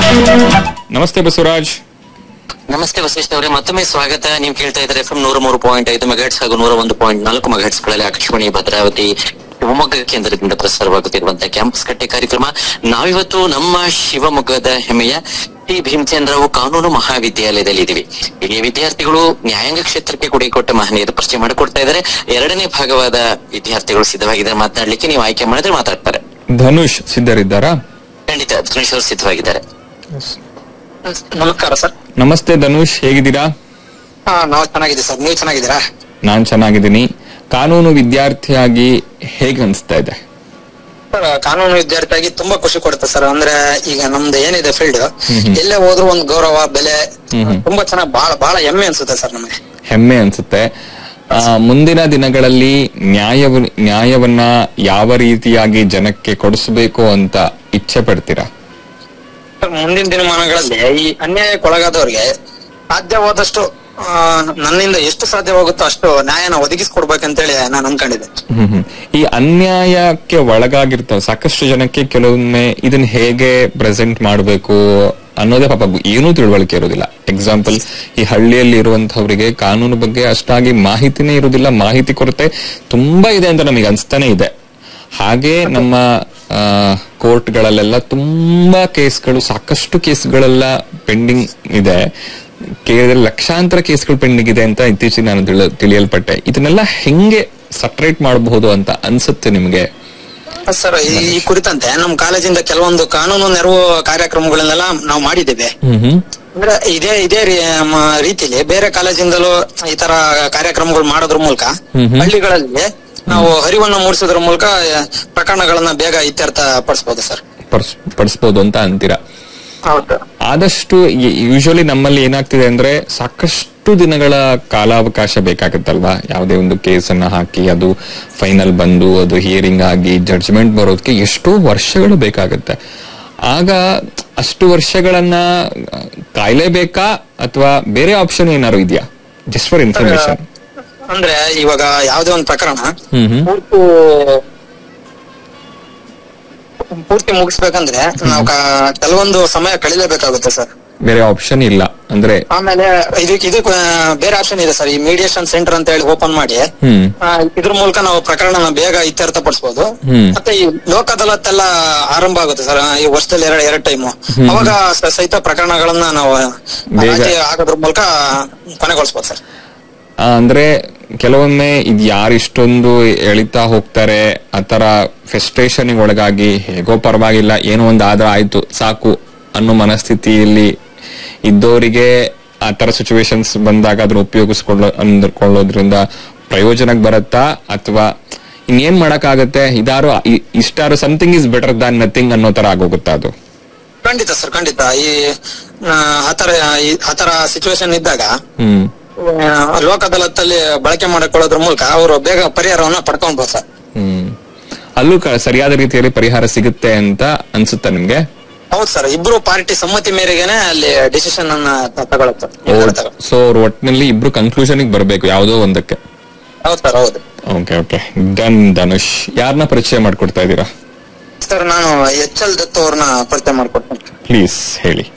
ನಮಸ್ತೆ ಬಸವರಾಜ್ ನಮಸ್ತೆ ವಸಿಷ್ಠ ಅವರೇ ಮತ್ತೊಮ್ಮೆ ಸ್ವಾಗತ ನೀವು ಕೇಳ್ತಾ ಇದ್ದಾರೆ ಎಫ್ ನೂರ ಮೂರು ಪಾಯಿಂಟ್ ಐದು ಮೆಗಾಟ್ಸ್ ಹಾಗೂ ನೂರ ಒಂದು ಪಾಯಿಂಟ್ ನಾಲ್ಕು ಮೆಗಾಟ್ಸ್ ಗಳಲ್ಲಿ ಆಕಾಶವಾಣಿ ಭದ್ರಾವತಿ ಶಿವಮೊಗ್ಗ ಕೇಂದ್ರದಿಂದ ಪ್ರಸಾರವಾಗುತ್ತಿರುವಂತಹ ಕ್ಯಾಂಪಸ್ ಕಟ್ಟೆ ಕಾರ್ಯಕ್ರಮ ನಾವಿವತ್ತು ನಮ್ಮ ಶಿವಮೊಗ್ಗದ ಹೆಮ್ಮೆಯ ಟಿ ಭೀಮಸೇನರಾವ್ ಕಾನೂನು ಮಹಾವಿದ್ಯಾಲಯದಲ್ಲಿ ಇದ್ದೀವಿ ಇಲ್ಲಿ ವಿದ್ಯಾರ್ಥಿಗಳು ನ್ಯಾಯಾಂಗ ಕ್ಷೇತ್ರಕ್ಕೆ ಕೊಡುಗೆ ಕೊಟ್ಟ ಮಹನೀಯರು ಪರಿಚಯ ಮಾಡಿಕೊಡ್ತಾ ಇದ್ದಾರೆ ಎರಡನೇ ಭಾಗವಾದ ವಿದ್ಯಾರ್ಥಿಗಳು ಸಿದ್ಧವಾಗಿದ್ದಾರೆ ಮಾತನಾಡ್ಲಿಕ್ಕೆ ನೀವು ಆಯ್ಕೆ ಮಾಡಿದ್ರೆ ಮಾತಾಡ್ತಾರೆ ಧನುಷ್ ಸಿದ್ಧರಿದ್ದಾರಾ ಖಂಡಿತ ಧನುಷ್ ಅವರು ಸಿದ್ಧವಾಗಿದ್ದಾರೆ ನಮಸ್ಕಾರ ಸರ್ ನಮಸ್ತೆ ಧನುಷ್ ಹೇಗಿದ್ದೀರಾ ಹಾ ನಾವು ಚೆನ್ನಾಗಿದೆ ಸರ್ ನೀವು ಚೆನ್ನಾಗಿದ್ದೀರಾ ನಾನ್ ಚೆನ್ನಾಗಿದ್ದೀನಿ ಕಾನೂನು ವಿದ್ಯಾರ್ಥಿಯಾಗಿ ಹೇಗೆ ಅನಿಸ್ತಾ ಇದೆ ಸರ್ ಕಾನೂನು ವಿದ್ಯಾರ್ಥಿಯಾಗಿ ತುಂಬಾ ಖುಷಿ ಕೊಡುತ್ತೆ ಸರ್ ಅಂದ್ರೆ ಈಗ ನಮ್ದು ಏನಿದೆ ಫೀಲ್ಡ್ ಹ್ಮ್. ಎಲ್ಲೇ ಹೋದ್ರು ಒಂದು ಗೌರವ ಬೆಲೆ ಹ್ಮ್ ಹ್ಮ್. ತುಂಬಾ ಚೆನ್ನಾಗಿ ಬಹಳ ಬಹಳ ಹೆಮ್ಮೆ ಅನ್ಸುತ್ತೆ ಸರ್ ನಮಗೆ ಹೆಮ್ಮೆ ಅನ್ಸುತ್ತೆ ಆ, ಮುಂದಿನ ದಿನಗಳಲ್ಲಿ ನ್ಯಾಯವ ನ್ಯಾಯವನ್ನ ಯಾವ ರೀತಿಯಾಗಿ ಜನಕ್ಕೆ ಕೊಡಿಸಬೇಕು ಅಂತ ಇಚ್ಛೆ ಪಡ್ತೀರಾ ಸರ್, ಮುಂದಿನ ದಿನಮಾನಗಳಲ್ಲಿ ಈ ಅನ್ಯಾಯಕ್ಕೊಳಗಾದವ್ರಿಗೆ ಸಾಧ್ಯವಾದಷ್ಟು ಆ, ನನ್ನಿಂದ ಎಷ್ಟು ಸಾಧ್ಯವಾಗುತ್ತೋ ಅಷ್ಟು ನ್ಯಾಯನ ಒದಗಿಸ್ಕೊಡ್ಬೇಕಂತೇಳಿ ನಾನು ಅನ್ಕೊಂಡಿದ್ದೆ ಹ್ಮ್ ಹ್ಮ್. ಈ ಅನ್ಯಾಯಕ್ಕೆ ಒಳಗಾಗಿರ್ತಾವ ಸಾಕಷ್ಟು ಜನಕ್ಕೆ ಕೆಲವೊಮ್ಮೆ ಇದನ್ನ ಹೇಗೆ ಪ್ರೆಸೆಂಟ್ ಮಾಡಬೇಕು ಅನ್ನೋದೇ ಪಾಪ ಗು- ಏನೂ ತಿಳುವಳಿಕೆ ಇರೋದಿಲ್ಲ ಎಕ್ಸಾಂಪಲ್ ಈ ಹಳ್ಳಿಯಲ್ಲಿ ಇರುವಂತಹವರಿಗೆ ಕಾನೂನು ಬಗ್ಗೆ ಅಷ್ಟಾಗಿ ಮಾಹಿತಿನೇ ಇರೋದಿಲ್ಲ ಮಾಹಿತಿ ಕೊರತೆ ತುಂಬಾ ಇದೆ ಅಂತ ನಮಗೆ ಅನ್ಸ್ತಾನೆ ಇದೆ ಹಾಗೆ ನಮ್ಮ ಕೋರ್ಟ್ಗಳಲ್ಲೆಲ್ಲ ತುಂಬಾ ಕೇಸ್ಗಳು ಸಾಕಷ್ಟು ಕೇಸ್ಗಳೆಲ್ಲ ಪೆಂಡಿಂಗ್ ಇದೆ ಕೇಳಿದ್ರೆ ಲಕ್ಷಾಂತರ ಕೇಸ್ಗಳು ಪೆಂಡಿಂಗ್ ಇದೆ ಅಂತ ಇತ್ತೀಚೆಗೆ ನಾನು ತಿಳ- ತಿಳಿಯಲ್ಪಟ್ಟೆ ಇದನ್ನೆಲ್ಲ ಹೆಂಗೆ ಸಪರೇಟ್ ಮಾಡಬಹುದು ಅಂತ ಅನ್ಸುತ್ತೆ ನಿಮಗೆ ಸರ್ ಈ ಈ ಕುರಿತಂತೆ ನಮ್ಮ ಕಾಲೇಜಿಂದ ಕೆಲವೊಂದು ಕಾನೂನು ನೆರವು ಕಾರ್ಯಕ್ರಮಗಳನ್ನೆಲ್ಲ ನಾವು ಮಾಡಿದ್ದೇವೆ ಹ್ಮ್ ಹ್ಮ್ ಅಂದ್ರೆ ಇದೇ ಇದೇ ರೀ- ಮ, ರೀತಿಲಿ ಬೇರೆ ಕಾಲೇಜಿಂದಲೂ ಈ ತರ ಕಾರ್ಯಕ್ರಮಗಳು ಮಾಡೋದ್ರ ಮೂಲಕ ಹ್ಮ್ ಹ್ಮ್. ಹಳ್ಳಿಗಳಲ್ಲಿ ನಾವು ಹರಿವನ್ನು ಮೂಡಿಸೋದ್ರ ಮೂಲಕ ಆ, ಪ್ರಕರಣಗಳನ್ನ ಬೇಗ ಇತ್ಯರ್ಥ ಪಡಿಸಬಹುದು ಸರ್ ಪಡಿಸ್ ಪಡಿಸ್ಬೋದು ಅಂತ ಅಂತೀರಾ ಹೌದು ಆದಷ್ಟು ಯೂಶಲಿ ನಮ್ಮಲ್ಲಿ ಏನಾಗ್ತಿದೆ ಅಂದ್ರೆ ಸಾಕಷ್ಟು ದಿನಗಳ ಕಾಲಾವಕಾಶ ಬೇಕಾಗುತ್ತಲ್ವಾ ಯಾವುದೇ ಒಂದು ಕೇಸನ್ನ ಹಾಕಿ ಅದು ಫೈನಲ್ ಬಂದು ಅದು ಹಿಯರಿಂಗ್ ಆಗಿ ಜಡ್ಜ್ಮೆಂಟ್ ಬರೋದಕ್ಕೆ ಎಷ್ಟೋ ವರ್ಷಗಳು ಬೇಕಾಗುತ್ತೆ ಆಗ ಅಷ್ಟು ವರ್ಷಗಳನ್ನ ಆ, ಕಾಯ್ಲೇಬೇಕಾ ಅಥವಾ ಬೇರೆ ಆಪ್ಷನ್ ಏನಾದ್ರು ಇದೆಯಾ ಜಸ್ಟ್ ಫಾರ್ ಇನ್ಫಾರ್ಮೇಶನ್ ಅಂದ್ರೆ ಇವಾಗ ಯಾವ್ದೇ ಒಂದು ಪ್ರಕರಣ ಹ್ಮ್ ಹ್ಮ್ ಪೂರ್ತಿ ಪೂರ್ತಿ ಮುಗಿಸ್ಬೇಕಂದ್ರೆ ನಾವು ಕಾ- ಕೆಲವೊಂದು ಸಮಯ ಕಳಿಲೇಬೇಕಾಗುತ್ತೆ ಸರ್ ಬೇರೆ ಆಪ್ಷನ್ ಇಲ್ಲ ಅಂದ್ರೆ ಆಮೇಲೆ ಇದಕ್ಕೆ ಇದಕ್ಕೆ ಆ, ಬೇರೆ ಆಪ್ಷನ್ ಇದೆ ಸರ್ ಈ ಮೀಡಿಯೇಷನ್ ಸೆಂಟರ್ ಅಂತ ಹೇಳಿ ಓಪನ್ ಮಾಡಿ ಹ್ಮ್ ಆ, ಇದ್ರ ಮೂಲಕ ನಾವು ಪ್ರಕರಣನ ಬೇಗ ಇತ್ಯರ್ಥ ಪಡಿಸಬಹುದು ಹ್ಮ್. ಮತ್ತೆ ಈ ಲೋಕ್ ಅದಾಲತ್ ಎಲ್ಲ ಆರಂಭ ಆಗುತ್ತೆ ಸರ್ ಈ ವರ್ಷದಲ್ಲಿ ಎರಡ್ ಎರಡ್ ಟೈಮು ಅವಾಗ ಸ- ಸಹಿತ ಪ್ರಕರಣಗಳನ್ನ ನಾವು ಬೇಗ- ರಾಜಿ ಆಗೋದ್ರ ಮೂಲಕ ಕೊನೆಗೊಳಿಸಬಹುದು ಸರ್ ಆ, ಅಂದ್ರೆ ಕೆಲವೊಮ್ಮೆ ಇದು ಯಾರು ಇಷ್ಟೊಂದು ಎಳಿತಾ ಹೋಗ್ತಾರೆ ಆತರ ಫ್ರಸ್ಟ್ರೇಷನ್ ಒಳಗಾಗಿ ಹೇಗೋ ಪರವಾಗಿಲ್ಲ ಏನೋ ಒಂದು ಆದ್ರೆ ಆಯ್ತು ಸಾಕು ಅನ್ನೋ ಮನಸ್ಥಿತಿಯಲ್ಲಿ ಇದ್ದವರಿಗೆ ಆ ತರ ಸಿಚುವೇಶನ್ಸ್ ಬಂದಾಗ ಅದನ್ನ ಉಪಯೋಗಿಸ್ಕೊಳ್ಳೋ ಅಂದ್ಕೊಳ್ಳೋದ್ರಿಂದ ಪ್ರಯೋಜನಕ್ಕೆ ಬರುತ್ತಾ ಅಥವಾ ಇನ್ನೇನ್ ಮಾಡಕ್ಕಾಗತ್ತೆ ಇದಾರು ಇ- ಇಷ್ಟಾರು something is better than nothing ಅನ್ನೋ ತರ ಆಗೋಗುತ್ತಾ ಅದು ಖಂಡಿತ ಸರ್ ಖಂಡಿತ ಈ ಆ, ಆತರ ಈ- ಆತರ ಸಿಚುವೇಶನ್ ಇದ್ದಾಗ ಹ್ಮ್ ಆ, ಲೋಕ್ ಅದಾಲತ್ತಲ್ಲಿ ಬಳಕೆ ಮಾಡಿಕೊಳ್ಳೋದ್ರ ಮೂಲಕ ಅವರು ಬೇಗ ಪರಿಹಾರವನ್ನ ಪಡ್ಕೊಬಹುದು ಸರ್ ಹ್ಮ್ ಅಲ್ಲೂ ಕ- ಸರಿಯಾದ ರೀತಿಯಲ್ಲಿ ಪರಿಹಾರ ಸಿಗುತ್ತೆ ಅಂತ ಅನ್ಸುತ್ತಾ ನಿಮ್ಗೆ ಹೌದು ಸರ್ ಇಬ್ರು ಪಾರ್ಟಿ ಸಮ್ಮತಿ ಮೇರೆಗೆನೆ ಅಲ್ಲಿ ಡಿಸಿಷನ್ ಅನ್ನ ತ- ತಗೊಳುತ್ತೆ ನಿರ್ಧಾರ ತಗೊಳುತ್ತೆ. ಸೊ ಅವ್ರ ಒಟ್ಟಿನಲ್ಲಿ ಇಬ್ರು ಕನ್ಕ್ಲೂಷನ್ ಬರ್ಬೇಕು ಯಾವುದೋ ಒಂದಕ್ಕೆ ಹೌದು ಸರ್ ಹೌದು ಓಕೆ ಓಕೆ ಡನ್ ಧನುಷ್ ಯಾರನ್ನ ಪರಿಚಯ ಮಾಡ್ಕೊಡ್ತಾ ಇದ್ದೀರಾ ಸರ್ ನಾನು ಎಚ್ ಎಲ್ ದತ್ತು ಅವ್ರನ್ನ ಪರಿಚಯ ಮಾಡ್ಕೊಡ್ತೇನೆ ಪ್ಲೀಸ್ ಹೇಳಿ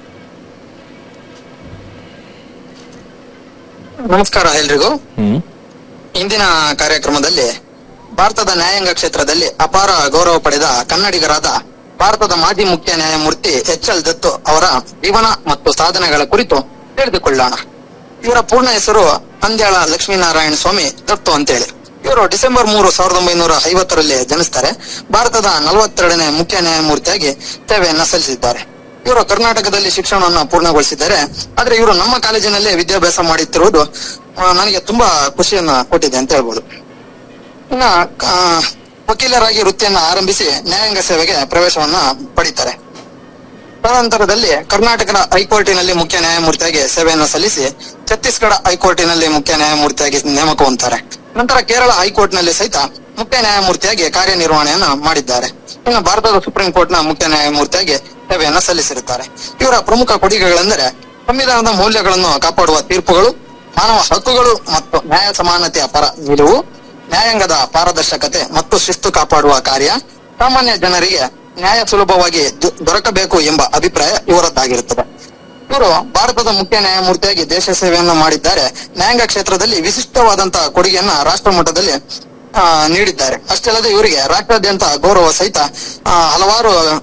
ನಮಸ್ಕಾರ ಎಲ್ರಿಗೂ ಹ್ಮ್ ಇಂದಿನ ಕಾರ್ಯಕ್ರಮದಲ್ಲಿ ಭಾರತದ ನ್ಯಾಯಾಂಗ ಕ್ಷೇತ್ರದಲ್ಲಿ ಅಪಾರ ಗೌರವ ಪಡೆದ ಕನ್ನಡಿಗರಾದ ಭಾರತದ ಮಾಜಿ ಮುಖ್ಯ ನ್ಯಾಯಮೂರ್ತಿ ಎಚ್ ಎಲ್ ದತ್ತು ಅವರ ಜೀವನ ಮತ್ತು ಸಾಧನೆಗಳ ಕುರಿತು ತಿಳಿದುಕೊಳ್ಳೋಣ ಇವರ ಪೂರ್ಣ ಹೆಸರು ಅಂದ್ಯಾಳ ಲಕ್ಷ್ಮೀನಾರಾಯಣ ಸ್ವಾಮಿ ದತ್ತು ಅಂತೇಳಿ ಇವರು ಡಿಸೆಂಬರ್ ಮೂರು ಸಾವಿರದ ಒಂಬೈನೂರ ಐವತ್ತರಲ್ಲಿ ಜನಿಸ್ತಾರೆ ಭಾರತದ ನಲವತ್ತೆರಡನೇ ಮುಖ್ಯ ನ್ಯಾಯಮೂರ್ತಿಯಾಗಿ ಸೇವೆಯನ್ನ ಸಲ್ಲಿಸಿದ್ದಾರೆ ಇವರು ಕರ್ನಾಟಕದಲ್ಲಿ ಶಿಕ್ಷಣವನ್ನು ಪೂರ್ಣಗೊಳಿಸಿದ್ದಾರೆ ಆದ್ರೆ ಇವರು ನಮ್ಮ ಕಾಲೇಜಿನಲ್ಲೇ ವಿದ್ಯಾಭ್ಯಾಸ ಮಾಡುತ್ತಿರುವುದು ಆ, ನನಗೆ ತುಂಬಾ ಖುಷಿಯನ್ನ ಕೊಟ್ಟಿದೆ ಅಂತ ಹೇಳ್ಬೋದು ಇನ್ನ ಆ, ವಕೀಲರಾಗಿ ವೃತ್ತಿಯನ್ನ ಆರಂಭಿಸಿ ನ್ಯಾಯಾಂಗ ಸೇವೆಗೆ ಪ್ರವೇಶವನ್ನ ಪಡೀತಾರೆ ತದನಂತರದಲ್ಲಿ ಕರ್ನಾಟಕದ ಹೈಕೋರ್ಟಿನಲ್ಲಿ ಮುಖ್ಯ ನ್ಯಾಯಮೂರ್ತಿಯಾಗಿ ಸೇವೆಯನ್ನು ಸಲ್ಲಿಸಿ ಛತ್ತೀಸ್ಗಢ ಹೈಕೋರ್ಟಿನಲ್ಲಿ ಮುಖ್ಯ ನ್ಯಾಯಮೂರ್ತಿಯಾಗಿ ನೇಮಕ ಹೊಂದ್ತಾರೆ ನಂತರ ಕೇರಳ ಹೈಕೋರ್ಟ್ನಲ್ಲಿ ಸಹಿತ ಮುಖ್ಯ ನ್ಯಾಯಮೂರ್ತಿಯಾಗಿ ಕಾರ್ಯನಿರ್ವಹಣೆಯನ್ನ ಮಾಡಿದ್ದಾರೆ ಇನ್ನು ಭಾರತದ ಸುಪ್ರೀಂ ಕೋರ್ಟ್ನ ಮುಖ್ಯ ನ್ಯಾಯಮೂರ್ತಿಯಾಗಿ ಸೇವೆಯನ್ನ ಸಲ್ಲಿಸಿರುತ್ತಾರೆ ಇವರ ಪ್ರಮುಖ ಕೊಡುಗೆಗಳೆಂದರೆ ಸಂವಿಧಾನದ ಮೌಲ್ಯಗಳನ್ನು ಕಾಪಾಡುವ ತೀರ್ಪುಗಳು ಮಾನವ ಹಕ್ಕುಗಳು ಮತ್ತು ನ್ಯಾಯ ಸಮಾನತೆಯ ಪರ ನಿಲುವು ನ್ಯಾಯಾಂಗದ ಪಾರದರ್ಶಕತೆ ಮತ್ತು ಶಿಸ್ತು ಕಾಪಾಡುವ ಕಾರ್ಯ ಸಾಮಾನ್ಯ ಜನರಿಗೆ ನ್ಯಾಯ ಸುಲಭವಾಗಿ ದೊ- ದೊರಕಬೇಕು ಎಂಬ ಅಭಿಪ್ರಾಯ ಇವರದ್ದಾಗಿರುತ್ತದೆ ಇವರು ಭಾರತದ ಮುಖ್ಯ ನ್ಯಾಯಮೂರ್ತಿಯಾಗಿ ದೇಶ ಸೇವೆಯನ್ನ ಮಾಡಿದ್ದಾರೆ ನ್ಯಾಯಾಂಗ ಕ್ಷೇತ್ರದಲ್ಲಿ ವಿಶಿಷ್ಟವಾದಂತಹ ಕೊಡುಗೆಯನ್ನ ರಾಷ್ಟ್ರ ಮಟ್ಟದಲ್ಲಿ ಆ, ನೀಡಿದ್ದಾರೆ ಅಷ್ಟೇ ಅಲ್ಲದೆ ಇವರಿಗೆ ರಾಷ್ಟ್ರಾದ್ಯಂತ ಗೌರವ ಸಹಿತ ಆ, ಹಲವಾರು